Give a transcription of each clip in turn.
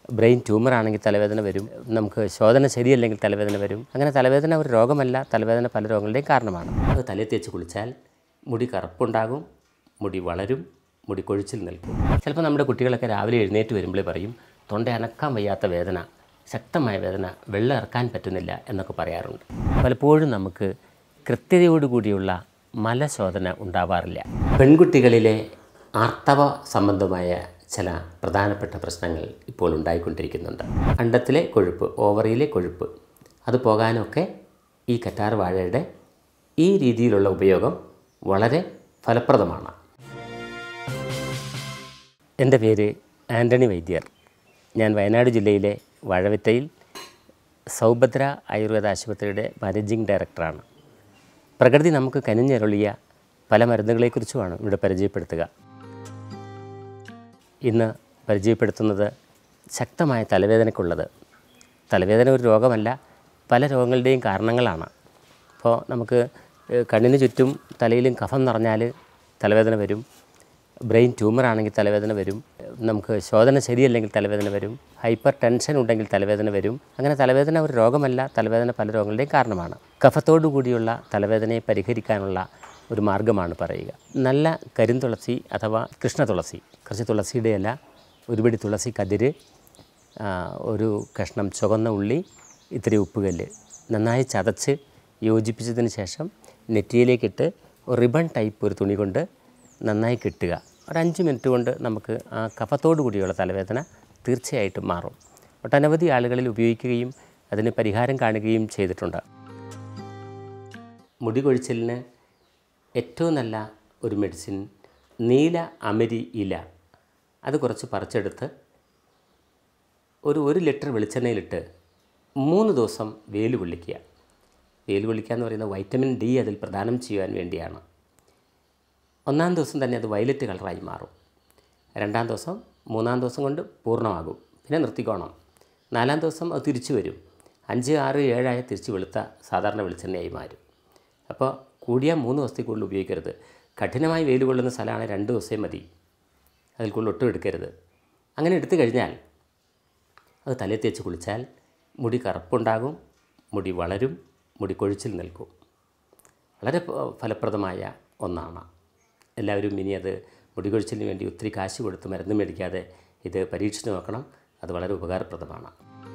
brain tumour ആണെങ്കിൽ തലവേദന വരും നമുക്ക് ശോധന ശരിയല്ലെങ്കിൽ തലവേദന വരും അങ്ങനെ തലവേദന ഒരു രോഗമല്ല തലവേദന പല രോഗങ്ങളുടെയും കാരണമാണ് അത് തലയിൽ തേച്ച് കുളിച്ചാൽ മുടി കറുപ്പുണ്ടാകും മുടി വളരും മുടി കൊഴിച്ചിൽ നിൽക്കും ചിലപ്പോൾ നമ്മുടെ കുട്ടികളൊക്കെ രാവിലെ എഴുന്നേറ്റ് വരുമ്പോഴേ പറയും തൊണ്ട അനക്കാൻ വയ്യാത്ത വേദന ശക്തമായ വേദന വെള്ളം ഇറക്കാൻ പറ്റുന്നില്ല എന്നൊക്കെ പറയാറുണ്ട് പലപ്പോഴും നമുക്ക് കൃത്യതയോടുകൂടിയുള്ള മലശോധന ഉണ്ടാവാറില്ല പെൺകുട്ടികളിലെ ആർത്തവ സംബന്ധമായ ചില പ്രധാനപ്പെട്ട പ്രശ്നങ്ങൾ ഇപ്പോൾ ഉണ്ടായിക്കൊണ്ടിരിക്കുന്നുണ്ട് അണ്ടത്തിലെ കൊഴുപ്പ് ഓവറിയിലെ കൊഴുപ്പ് അത് പോകാനൊക്കെ ഈ കറ്റാർ വാഴയുടെ ഈ രീതിയിലുള്ള ഉപയോഗം വളരെ ഫലപ്രദമാണ് എൻ്റെ പേര് ആൻ്റണി വൈദ്യർ ഞാൻ വയനാട് ജില്ലയിലെ വാഴവറ്റയിൽ സൗഭദ്ര ആയുർവേദ ആശുപത്രിയുടെ മാനേജിംഗ് ഡയറക്ടറാണ് പ്രകൃതി നമുക്ക് കനിഞ്ഞരുളിയ പല മരുന്നുകളെക്കുറിച്ചുമാണ് ഇവിടെ പരിചയപ്പെടുത്തുക ഇന്ന് പരിചയപ്പെടുത്തുന്നത് ശക്തമായ തലവേദനയ്ക്കുള്ളത് തലവേദന ഒരു രോഗമല്ല പല രോഗങ്ങളുടെയും കാരണങ്ങളാണ് അപ്പോൾ നമുക്ക് ഏഹ്, കണ്ണിന് ചുറ്റും തലയിലും കഫം നിറഞ്ഞാൽ തലവേദന വരും ബ്രെയിൻ ട്യൂമർ ആണെങ്കിൽ തലവേദന വരും നമുക്ക് ശോധന ശരിയല്ലെങ്കിൽ തലവേദന വരും ഹൈപ്പർ ടെൻഷൻ ഉണ്ടെങ്കിൽ തലവേദന വരും അങ്ങനെ തലവേദന ഒരു രോഗമല്ല തലവേദന പല രോഗങ്ങളുടെയും കാരണമാണ് കഫത്തോടു കൂടിയുള്ള തലവേദനയെ പരിഹരിക്കാനുള്ള ഒരു മാർഗ്ഗമാണ് പറയുക നല്ല കരിന്തുളസി അഥവാ കൃഷ്ണ തുളസി കുറച്ച് തുളസിയുടെ ഇല ഒരുപിടി തുളസി കതിര് ആ, ഒരു കഷ്ണം ചുവന്ന ഉള്ളി ഇത്തിരി ഉപ്പുകല്ല് നന്നായി ചതച്ച് യോജിപ്പിച്ചതിന് ശേഷം നെറ്റിയിലേക്കിട്ട് ഒരു റിബൺ ടൈപ്പ് ഒരു തുണി കൊണ്ട് നന്നായി കെട്ടുക ഒരു അഞ്ച് മിനിറ്റ് കൊണ്ട് നമുക്ക് ആ കഫത്തോടു കൂടിയുള്ള തലവേദന തീർച്ചയായിട്ടും മാറും ഒട്ടനവധി ആളുകളിൽ ഉപയോഗിക്കുകയും അതിന് പരിഹാരം കാണുകയും ചെയ്തിട്ടുണ്ട് മുടി കൊഴിച്ചിലിന് ഏറ്റവും നല്ല ഒരു മെഡിസിൻ നീല അമരി ഇല അത് കുറച്ച് പറിച്ചെടുത്ത് ഒരു ഒരു ലിറ്റർ വെളിച്ചെണ്ണയിലിട്ട് മൂന്ന് ദിവസം വേല് കൊള്ളിക്കുക വേല് കൊള്ളിക്കുക എന്ന് പറയുന്നത് വൈറ്റമിൻ ഡി അതിൽ പ്രദാനം ചെയ്യാൻ വേണ്ടിയാണ് ഒന്നാം ദിവസം തന്നെ അത് വയലറ്റ് കളറായി മാറും രണ്ടാം ദിവസം മൂന്നാം ദിവസം കൊണ്ട് പൂർണ്ണമാകും പിന്നെ നിർത്തിക്കോണം നാലാം ദിവസം അത് തിരിച്ചു വരും അഞ്ച് ആറ് ഏഴായ തിരിച്ച് വെളുത്ത സാധാരണ വെളിച്ചെണ്ണയായി മാറും അപ്പോൾ കൂടിയ മൂന്ന് ദിവസത്തിൽ കൂടുതൽ ഉപയോഗിക്കരുത് കഠിനമായി വെയിൽ കൊള്ളുന്ന സ്ഥലമാണ് രണ്ട് ദിവസമേ മതി അതിൽ കൂടുതൽ ഒട്ടും എടുക്കരുത് അങ്ങനെ എടുത്തു കഴിഞ്ഞാൽ അത് തലയിൽ തേച്ച് കുളിച്ചാൽ മുടി കറുപ്പുണ്ടാകും മുടി വളരും മുടി കൊഴിച്ചിൽ നിൽക്കും വളരെ ഫ- ഫലപ്രദമായ ഒന്നാണ് എല്ലാവരും ഇനി അത് മുടി കൊഴിച്ചിലിന് വേണ്ടി ഒത്തിരി കാശ് കൊടുത്ത് മരുന്ന് മേടിക്കാതെ ഇത് പരീക്ഷിച്ച് നോക്കണം അത് വളരെ ഉപകാരപ്രദമാണ്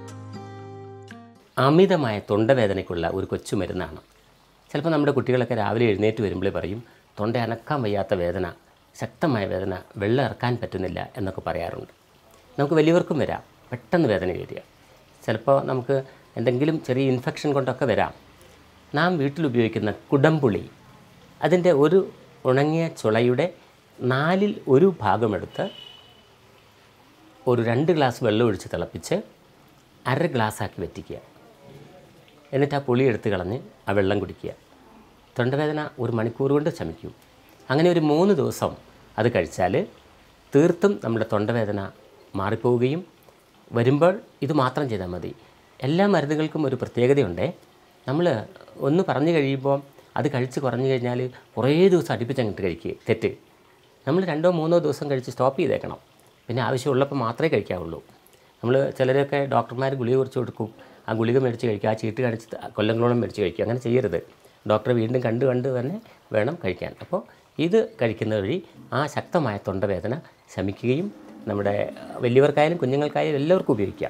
അമിതമായ തൊണ്ടവേദനയ്ക്കുള്ള ഒരു കൊച്ചു മരുന്നാണ് ചിലപ്പോൾ നമ്മുടെ കുട്ടികളൊക്കെ രാവിലെ എഴുന്നേറ്റ് വരുമ്പോഴേ പറയും തൊണ്ട അനക്കാൻ വയ്യാത്ത വേദന ശക്തമായ വേദന വെള്ളം ഇറക്കാൻ പറ്റുന്നില്ല എന്നൊക്കെ പറയാറുണ്ട് നമുക്ക് വലിയവർക്കും വരാം പെട്ടെന്ന് വേദന വരിക ചിലപ്പോൾ നമുക്ക് എന്തെങ്കിലും ചെറിയ ഇൻഫെക്ഷൻ കൊണ്ടൊക്കെ വരാം നാം വീട്ടിൽ ഉപയോഗിക്കുന്ന കുടംപുളി അതിൻ്റെ ഒരു ഉണങ്ങിയ ചുളയുടെ നാലിൽ ഒരു ഭാഗമെടുത്ത് ഒരു രണ്ട് ഗ്ലാസ് വെള്ളം ഒഴിച്ച് തിളപ്പിച്ച് അര ഗ്ലാസ്സാക്കി വറ്റിക്കുക എന്നിട്ട് ആ പുളി എടുത്ത് കളഞ്ഞ് ആ വെള്ളം കുടിക്കുക തൊണ്ടവേദന ഒരു മണിക്കൂർ കൊണ്ട് ശമിക്കും അങ്ങനെ ഒരു മൂന്ന് ദിവസം അത് കഴിച്ചാൽ തീർത്തും നമ്മുടെ തൊണ്ടവേദന മാറിപ്പോവുകയും വരുമ്പോൾ ഇത് മാത്രം ചെയ്താൽ മതി എല്ലാ മരുന്നുകൾക്കും ഒരു പ്രത്യേകതയുണ്ട് നമ്മൾ ഒന്ന് പറഞ്ഞു കഴിയുമ്പോൾ അത് കഴിച്ച് കുറഞ്ഞു കഴിഞ്ഞാൽ കുറേ ദിവസം അടുപ്പിച്ച് അങ്ങോട്ട് കഴിക്കുക തെറ്റ് നമ്മൾ രണ്ടോ മൂന്നോ ദിവസം കഴിച്ച് സ്റ്റോപ്പ് ചെയ്തേക്കണം പിന്നെ ആവശ്യമുള്ളപ്പോൾ മാത്രമേ കഴിക്കാവുള്ളൂ നമ്മൾ ചിലരൊക്കെ ഡോക്ടർമാർ ഗുളിക കുറിച്ച് കൊടുക്കും ആ ഗുളിക മേടിച്ച് കഴിക്കുക ആ ചീട്ട് കാണിച്ച് ത- കൊല്ലങ്ങളോളം മേടിച്ച് കഴിക്കുക അങ്ങനെ ചെയ്യരുത് ഡോക്ടറെ വീണ്ടും കണ്ട് കണ്ട് തന്നെ വേണം കഴിക്കാൻ അപ്പോൾ ഇത് കഴിക്കുന്ന വഴി ആ ശക്തമായ തൊണ്ടവേദന ശമിക്കുകയും നമ്മുടെ വലിയവർക്കായാലും കുഞ്ഞുങ്ങൾക്കായാലും എല്ലാവർക്കും ഉപയോഗിക്കാം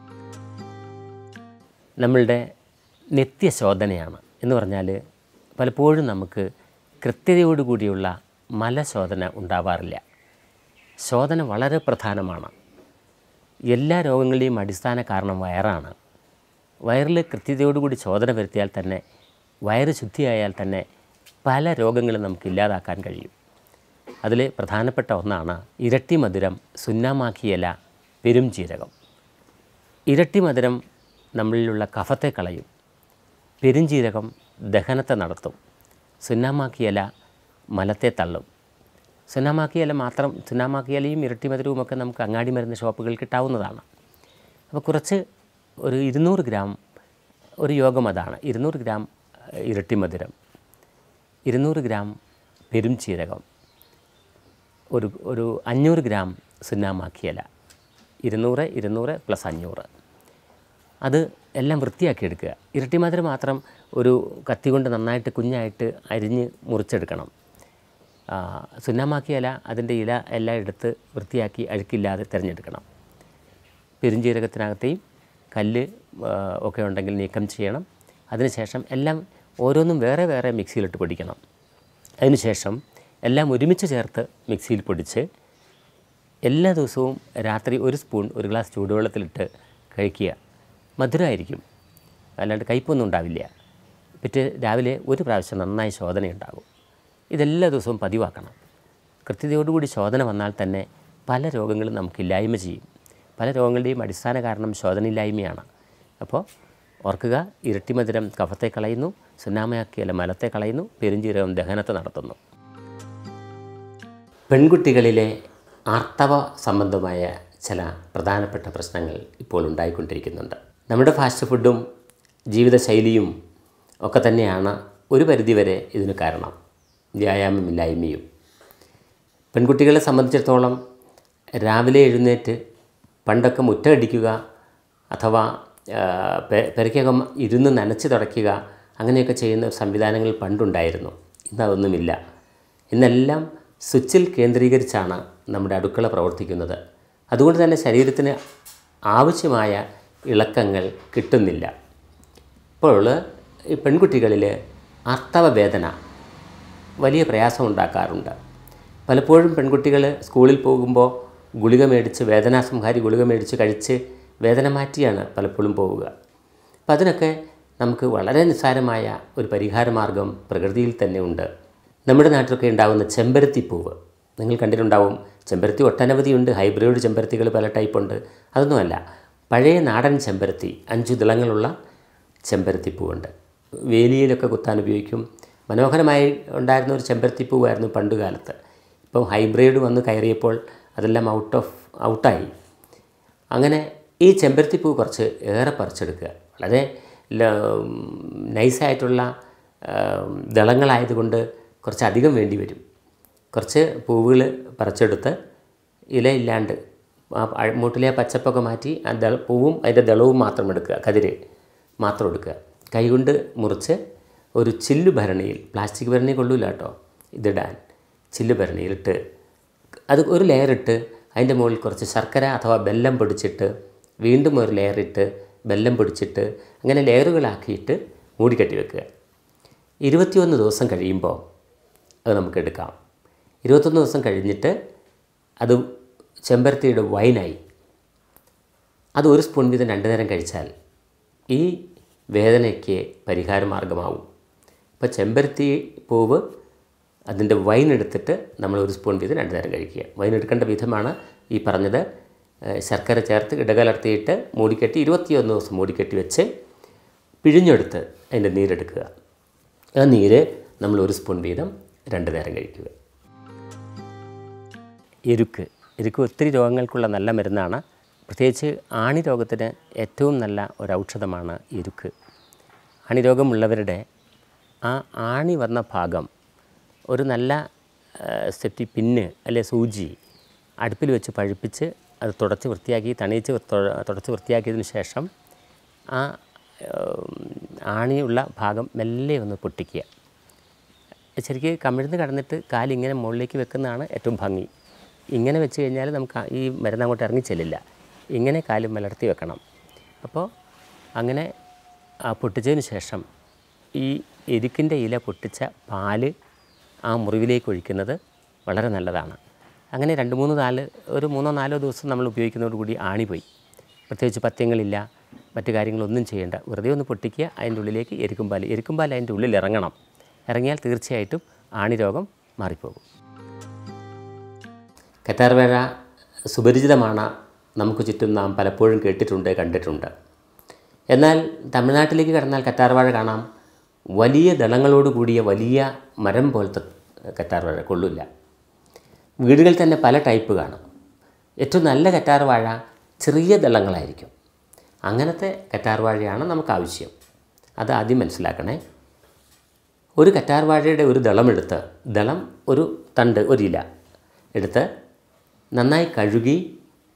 നമ്മളുടെ നിത്യശോധനയാണ് എന്ന് പറഞ്ഞാൽ പലപ്പോഴും നമുക്ക് കൃത്യതയോടുകൂടിയുള്ള മലശോധന ഉണ്ടാവാറില്ല ശോധന വളരെ പ്രധാനമാണ് എല്ലാ രോഗങ്ങളുടെയും അടിസ്ഥാന കാരണം വയറാണ് വയറിൽ കൃത്യതയോടുകൂടി ശോധന വരുത്തിയാൽ തന്നെ വയറ് ശുദ്ധിയായാൽ തന്നെ പല രോഗങ്ങളും നമുക്ക് ഇല്ലാതാക്കാൻ കഴിയും അതിൽ പ്രധാനപ്പെട്ട ഒന്നാണ് ഇരട്ടി മധുരം സുന്നാമാക്കിയില പെരും ജീരകം ഇരട്ടി മധുരം നമ്മളിലുള്ള കഫത്തെ കളയും പെരുംജീരകം ദഹനത്തെ നടത്തും സുന്നാമാക്കിയില മലത്തെ തള്ളും സുനാമാക്കിയില മാത്രം സുനാമാക്കിയിലയും ഇരട്ടി മധുരവും ഒക്കെ നമുക്ക് അങ്ങാടി മരുന്ന് ഷോപ്പുകളിൽ കിട്ടാവുന്നതാണ് അപ്പോൾ കുറച്ച് ഒരു ഇരുന്നൂറ് ഗ്രാം ഒരു യോഗം അതാണ് ഇരുന്നൂറ് ഗ്രാം ഏഹ്, ഇരട്ടി മധുരം ഇരുന്നൂറ് ഗ്രാം പെരുംജീരകം ഒരു ഒരു അഞ്ഞൂറ് ഗ്രാം സുന്നാമാക്കിയില ഇരുന്നൂറ് ഇരുന്നൂറ് പ്ലസ് അഞ്ഞൂറ് അത് എല്ലാം വൃത്തിയാക്കി എടുക്കുക ഇരട്ടി മധുരം മാത്രം ഒരു കത്തി കൊണ്ട് നന്നായിട്ട് കുഞ്ഞായിട്ട് അരിഞ്ഞ് മുറിച്ചെടുക്കണം ആ, സുന്നാമാക്കി ഇല അതിൻ്റെ ഇല എല്ലാം എടുത്ത് വൃത്തിയാക്കി അഴുക്കില്ലാതെ തിരഞ്ഞെടുക്കണം പെരുംജീരകത്തിനകത്തെയും കല്ല് ആ, ഒക്കെ ഉണ്ടെങ്കിൽ നീക്കം ചെയ്യണം അതിനുശേഷം എല്ലാം ഓരോന്നും വേറെ വേറെ മിക്സിയിലിട്ട് പൊടിക്കണം അതിനുശേഷം എല്ലാം ഒരുമിച്ച് ചേർത്ത് മിക്സിയിൽ പൊടിച്ച് എല്ലാ ദിവസവും രാത്രി ഒരു സ്പൂൺ ഒരു ഗ്ലാസ് ചൂടുവെള്ളത്തിലിട്ട് കഴിക്കുക മധുരമായിരിക്കും അല്ലാണ്ട് കയ്പൊന്നും ഉണ്ടാവില്ല പിറ്റേ രാവിലെ ഒരു പ്രാവശ്യം നന്നായി ശോധന ഉണ്ടാകും ഇതെല്ലാ ദിവസവും പതിവാക്കണം കൃത്യതയോടുകൂടി ശോധന വന്നാൽ തന്നെ പല രോഗങ്ങളും നമുക്ക് ഇല്ലായ്മ ചെയ്യും പല രോഗങ്ങളുടെയും അടിസ്ഥാന കാരണം ശോധനയില്ലായ്മയാണ് അപ്പോൾ ഓർക്കുക ഇരട്ടി മധുരം കഫത്തെ കളയുന്നു സുന്നാമയാക്കിയല മലത്തെ കളയുന്നു പെരുംജീരകം ദഹനത്തെ നടത്തുന്നു പെൺകുട്ടികളിലെ ആർത്തവ സംബന്ധമായ ചില പ്രധാനപ്പെട്ട പ്രശ്നങ്ങൾ ഇപ്പോൾ ഉണ്ടായിക്കൊണ്ടിരിക്കുന്നുണ്ട് നമ്മുടെ ഫാസ്റ്റ് ഫുഡും ജീവിതശൈലിയും ഒക്കെ തന്നെയാണ് ഒരു പരിധിവരെ ഇതിന് കാരണം വ്യായാമമില്ലായ്മയും പെൺകുട്ടികളെ സംബന്ധിച്ചിടത്തോളം രാവിലെ എഴുന്നേറ്റ് പണ്ടൊക്കെ മുറ്റമടിക്കുക അഥവാ ആ, പെ- പെരയ്ക്കകം ഇരുന്ന് നനച്ച് തുടയ്ക്കുക അങ്ങനെയൊക്കെ ചെയ്യുന്ന സംവിധാനങ്ങൾ പണ്ടുണ്ടായിരുന്നു ഇന്ന് അതൊന്നുമില്ല ഇന്നെല്ലാം സ്വിച്ചിൽ കേന്ദ്രീകരിച്ചാണ് നമ്മുടെ അടുക്കള പ്രവർത്തിക്കുന്നത് അതുകൊണ്ട് തന്നെ ശരീരത്തിന് ആവശ്യമായ ഇളക്കങ്ങൾ കിട്ടുന്നില്ല ഇപ്പോൾ ഈ പെൺകുട്ടികളിൽ ആർത്തവ വേദന വലിയ പ്രയാസം ഉണ്ടാക്കാറുണ്ട് പലപ്പോഴും പെൺകുട്ടികൾ സ്കൂളിൽ പോകുമ്പോൾ ഗുളിക മേടിച്ച് വേദനാസംഹാരി ഗുളിക മേടിച്ച് കഴിച്ച് വേദന മാറ്റിയാണ് പലപ്പോഴും പോവുക അപ്പം അതിനൊക്കെ നമുക്ക് വളരെ നിസ്സാരമായ ഒരു പരിഹാര മാർഗം പ്രകൃതിയിൽ തന്നെ ഉണ്ട് നമ്മുടെ നാട്ടിലൊക്കെ ഉണ്ടാകുന്ന ചെമ്പരത്തിപ്പൂവ് നിങ്ങൾ കണ്ടിട്ടുണ്ടാവും ചെമ്പരത്തി ഒട്ടനവധിയുണ്ട് ഹൈബ്രിഡ് ചെമ്പരത്തികൾ പല ടൈപ്പുണ്ട് അതൊന്നുമല്ല പഴയ നാടൻ ചെമ്പരത്തി അഞ്ചു ദളങ്ങളുള്ള ചെമ്പരത്തിപ്പൂവുണ്ട് വേലിയിലൊക്കെ കുത്താൻ ഉപയോഗിക്കും മനോഹരമായി ഉണ്ടായിരുന്ന ഒരു ചെമ്പരത്തിപ്പൂവായിരുന്നു പണ്ടുകാലത്ത് ഇപ്പം ഹൈബ്രിഡ് വന്ന് കയറിയപ്പോൾ അതെല്ലാം ഔട്ട് ഓഫ് ഔട്ടായി അങ്ങനെ ഈ ചെമ്പരത്തിപ്പൂ കുറച്ച് ഏറെ പറിച്ചെടുക്കുക വളരെ ല- നൈസായിട്ടുള്ള ആം, ദളങ്ങളായതുകൊണ്ട് കുറച്ചധികം വേണ്ടി വരും കുറച്ച് പൂവുകൾ പറിച്ചെടുത്ത് ഇലയില്ലാണ്ട് ആ അഴ- മൂട്ടിലെ ആ പച്ചപ്പൊക്കെ മാറ്റി ആ ദള പൂവും അതിൻ്റെ ദളവും മാത്രം എടുക്കുക കതിര് മാത്രം എടുക്കുക കൈകൊണ്ട് മുറിച്ച് ഒരു ചില്ലു ഭരണിയിൽ പ്ലാസ്റ്റിക് ഭരണി കൊള്ളൂല കേട്ടോ ഇതിടാൻ ചില്ലു ഭരണിയിലിട്ട് അത് ഒരു ലെയർ ഇട്ട് അതിൻ്റെ മുകളിൽ കുറച്ച് ശർക്കര അഥവാ ബെല്ലം പൊടിച്ചിട്ട് വീണ്ടും ഒരു ലെയർ ഇട്ട് ബെല്ലം പൊടിച്ചിട്ട് അങ്ങനെ ലെയറുകളാക്കിയിട്ട് മൂടിക്കെട്ടി വെക്കുക ഇരുപത്തിയൊന്ന് ദിവസം കഴിയുമ്പോൾ അത് നമുക്ക് എടുക്കാം ഇരുപത്തൊന്ന് ദിവസം കഴിഞ്ഞിട്ട് അത് ചെമ്പരത്തിയുടെ വൈനായി അത് ഒരു സ്പൂൺ വീതം രണ്ട് നേരം കഴിച്ചാൽ ഈ വേദനയ്ക്ക് പരിഹാര മാർഗമാവും ഇപ്പോൾ ചെമ്പരത്തി പൂവ് അതിൻ്റെ വൈൻ എടുത്തിട്ട് നമ്മൾ ഒരു സ്പൂൺ വീതം രണ്ട് നേരം കഴിക്കുക വൈൻ എടുക്കേണ്ട വിധമാണ് ഈ പറഞ്ഞത് ഏഹ് ശർക്കര ചേർത്ത് ഇടകലർത്തിയിട്ട് മൂടിക്കെട്ടി ഇരുപത്തിയൊന്ന് ദിവസം മൂടിക്കെട്ടി വെച്ച് പിഴിഞ്ഞെടുത്ത് അതിൻ്റെ നീരെടുക്കുക ആ നീര് നമ്മൾ ഒരു സ്പൂൺ വീതം രണ്ട് നേരം കഴിക്കുക എരുക്ക് എരുക്ക് ഒത്തിരി രോഗങ്ങൾക്കുള്ള നല്ല മരുന്നാണ് പ്രത്യേകിച്ച് ആണി രോഗത്തിന് ഏറ്റവും നല്ല ഒരു ഔഷധമാണ് എരുക്ക് ആണി രോഗമുള്ളവരുടെ ആ ആണി വന്ന ഭാഗം ഒരു നല്ല സെറ്റി പിന്ന് അല്ലെ സൂചി അടുപ്പിൽ വെച്ച് പഴുപ്പിച്ച് അത് തുടച്ച് വൃത്തിയാക്കി തണിയിച്ച് തൊ- തുടച്ച് വൃത്തിയാക്കിയതിന് ശേഷം ആ ഏം, ആണിയുള്ള ഭാഗം മെല്ലെ ഒന്ന് പൊട്ടിക്കുക ശരിക്ക് കമിഴ്ന്ന് കടന്നിട്ട് കാലിങ്ങനെ മുകളിലേക്ക് വെക്കുന്നതാണ് ഏറ്റവും ഭംഗി ഇങ്ങനെ വെച്ച് കഴിഞ്ഞാൽ നമുക്ക് ആ- ഈ മരുന്ന് അങ്ങോട്ട് ഇറങ്ങി ചെല്ലില്ല ഇങ്ങനെ കാലും മലർത്തി വെക്കണം അപ്പോൾ അങ്ങനെ ആ പൊട്ടിച്ചതിന് ശേഷം ഈ എരുക്കിൻ്റെ ഇല പൊട്ടിച്ച പാല് ആ മുറിവിലേക്ക് ഒഴിക്കുന്നത് വളരെ നല്ലതാണ് അങ്ങനെ രണ്ട് മൂന്ന് നാല് ഒരു മൂന്നോ നാലോ ദിവസം നമ്മൾ ഉപയോഗിക്കുന്നതോടുകൂടി ആണി പോയി പ്രത്യേകിച്ച് പത്യങ്ങളില്ല മറ്റു കാര്യങ്ങളൊന്നും ചെയ്യേണ്ട വെറുതെ ഒന്ന് പൊട്ടിക്കുക അതിൻ്റെ ഉള്ളിലേക്ക് എരുക്കുംപാൽ എരുക്കുംപാൽ അതിൻ്റെ ഉള്ളിൽ ഇറങ്ങണം ഇറങ്ങിയാൽ തീർച്ചയായിട്ടും ആണി രോഗം മാറിപ്പോകും കറ്റാർവേഴ സുപരിചിതമാണ് നമുക്ക് ചുറ്റും നാം പലപ്പോഴും കേട്ടിട്ടുണ്ട് കണ്ടിട്ടുണ്ട് എന്നാൽ തമിഴ്നാട്ടിലേക്ക് കടന്നാൽ കറ്റാർവാഴ കാണാം വലിയ ദളങ്ങളോട് കൂടിയ വലിയ മരം പോലത്തെ കറ്റാർവാഴ കൊള്ളില്ല വീടുകളിൽ തന്നെ പല ടൈപ്പ് കാണും ഏറ്റവും നല്ല കറ്റാർവാഴ ചെറിയ ദളങ്ങളായിരിക്കും അങ്ങനത്തെ കറ്റാർവാഴയാണ് നമുക്ക് ആവശ്യം അത് ആദ്യം മനസ്സിലാക്കണേ ഒരു കറ്റാർവാഴയുടെ ഒരു ദളമെടുത്ത് ദളം ഒരു തണ്ട് ഒരില എടുത്ത് നന്നായി കഴുകി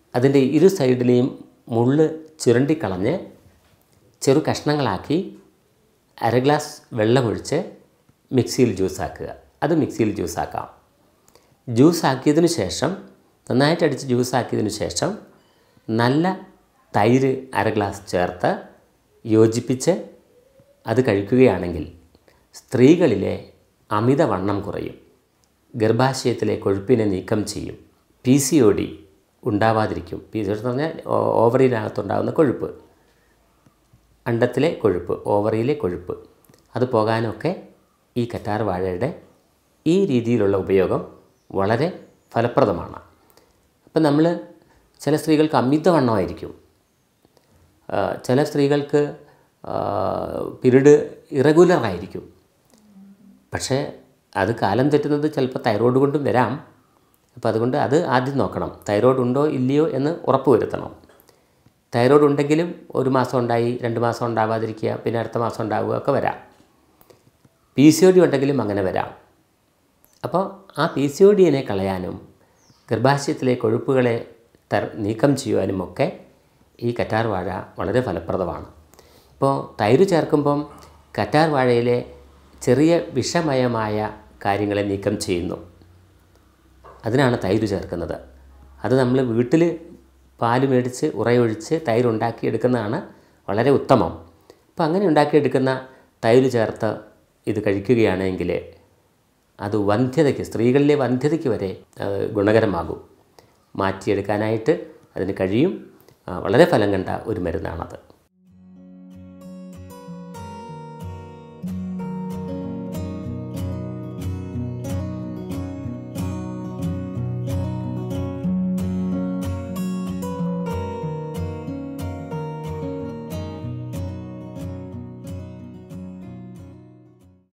അതിൻ്റെ ഇരു സൈഡിലെയും മുള്ള് ചുരണ്ടിക്കളഞ്ഞ് ചെറു കഷ്ണങ്ങളാക്കി അര ഗ്ലാസ് വെള്ളമൊഴിച്ച് മിക്സിയിൽ ജ്യൂസാക്കുക അത് മിക്സിയിൽ ജ്യൂസാക്കാം ജ്യൂസാക്കിയതിന് ശേഷം നന്നായിട്ട് അടിച്ച് ജ്യൂസാക്കിയതിന് ശേഷം നല്ല തൈര് അര ഗ്ലാസ് ചേർത്ത് യോജിപ്പിച്ച് അത് കഴിക്കുകയാണെങ്കിൽ സ്ത്രീകളിലെ അമിതവണ്ണം കുറയും ഗർഭാശയത്തിലെ കൊഴുപ്പിനെ നീക്കം ചെയ്യും പി സി ഒ ഡി ഉണ്ടാവാതിരിക്കും പി സി ഒ ഡി എന്ന് പറഞ്ഞാൽ ഓ- ഓവറിയിനകത്തുണ്ടാകുന്ന കൊഴുപ്പ് അണ്ടത്തിലെ കൊഴുപ്പ് ഓവറിയിലെ കൊഴുപ്പ് അത് പോകാനൊക്കെ ഈ കറ്റാർ വാഴയുടെ ഈ രീതിയിലുള്ള ഉപയോഗം വളരെ ഫലപ്രദമാണ് അപ്പം നമ്മൾ ചില സ്ത്രീകൾക്ക് അമിതവണ്ണമായിരിക്കും ആ, ചില സ്ത്രീകൾക്ക് പിരീഡ് ഇറഗുലർ ആയിരിക്കും പക്ഷേ അത് കാലം തെറ്റുന്നത് ചിലപ്പോൾ തൈറോയ്ഡ് കൊണ്ടും വരാം അപ്പോൾ അതുകൊണ്ട് അത് ആദ്യം നോക്കണം തൈറോയ്ഡ് ഉണ്ടോ ഇല്ലയോ എന്ന് ഉറപ്പ് വരുത്തണം തൈറോയ്ഡ് ഉണ്ടെങ്കിലും ഒരു മാസം ഉണ്ടായി രണ്ട് മാസം ഉണ്ടാവാതിരിക്കുക പിന്നെ അടുത്ത മാസം ഉണ്ടാവുക ഒക്കെ വരാം പി സി ഒ ഡി ഉണ്ടെങ്കിലും അങ്ങനെ വരാം അപ്പോൾ ആ പി സി ഒ ഡിയെ കളയാനും ഗർഭാശയത്തിലെ കൊഴുപ്പുകളെ തർ നീക്കം ചെയ്യുവാനുമൊക്കെ ഈ കറ്റാർ വാഴ വളരെ ഫലപ്രദമാണ് ഇപ്പോൾ തൈര് ചേർക്കുമ്പം കറ്റാർ വാഴയിലെ ചെറിയ വിഷമയമായ കാര്യങ്ങളെ നീക്കം ചെയ്യുന്നു അതിനാണ് തൈര് ചേർക്കുന്നത് അത് നമ്മൾ വീട്ടിൽ പാല് മേടിച്ച് ഉറയൊഴിച്ച് തൈര് ഉണ്ടാക്കിയെടുക്കുന്നതാണ് വളരെ ഉത്തമം അപ്പോൾ അങ്ങനെ ഉണ്ടാക്കിയെടുക്കുന്ന തൈര് ചേർത്ത് ഇത് കഴിക്കുകയാണെങ്കിൽ അത് വന്ധ്യതയ്ക്ക് സ്ത്രീകളിലെ വന്ധ്യതയ്ക്ക് വരെ അത് ഗുണകരമാകും മാറ്റിയെടുക്കാനായിട്ട് അതിന് കഴിയും ആ, വളരെ ഫലം കണ്ട ഒരു മരുന്നാണത്